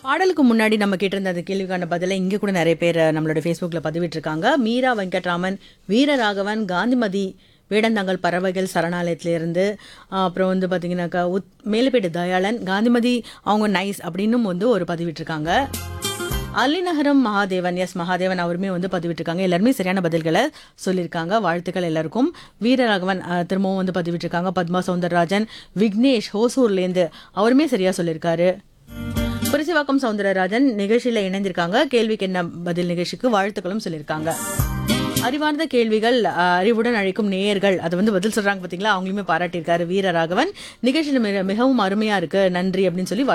பாடலுக்கு முன்னாடி நம்ம கேட்டிருந்த அந்த கேள்விக்கான பதிலை இங்கே கூட நிறைய பேர் நம்மளோட ஃபேஸ்புக்கில் பதிவிட்டிருக்காங்க மீரா வெங்கட்ராமன் வீரராகவன் காந்திமதி வேடந்தாங்கல் பறவைகள் சரணாலயத்திலேருந்து அப்புறம் வந்து பார்த்தீங்கன்னாக்கா உத் மேலப்பேட்டு தயாளன் காந்திமதி அவங்க நைஸ் அப்படின்னும் வந்து ஒரு பதிவிட்டிருக்காங்க அலிநகரம் மகாதேவன் எஸ் மகாதேவன் அவருமே வந்து பதிவிட்டிருக்காங்க எல்லாருமே சரியான பதில்களை சொல்லியிருக்காங்க வாழ்த்துக்கள் எல்லாருக்கும் வீரராகவன் அஹ், திரும்பவும் வந்து பதிவிட்டிருக்காங்க பத்மா சவுந்தரராஜன் விக்னேஷ் ஹோசூர்லேருந்து அவருமே சரியா சொல்லியிருக்காரு புரிசிவாக்கம் சவுந்தரராஜன் நிகழ்ச்சியில இணைந்திருக்காங்க கேள்விக்கு என்ன பதில் நிகழ்ச்சிக்கு வாழ்த்துக்களும் சொல்லியிருக்காங்க அறிவார்ந்த கேள்விகள் அஹ், அறிவுடன் அழைக்கும் நேயர்கள் அதை வந்து பதில் சொல்றாங்க பாத்தீங்களா அவங்களுமே பாராட்டியிருக்காரு வீரராகவன் நிகழ்ச்சி மிக- மிகவும் அருமையா இருக்கு நன்றி அப்படின்னு சொல்லி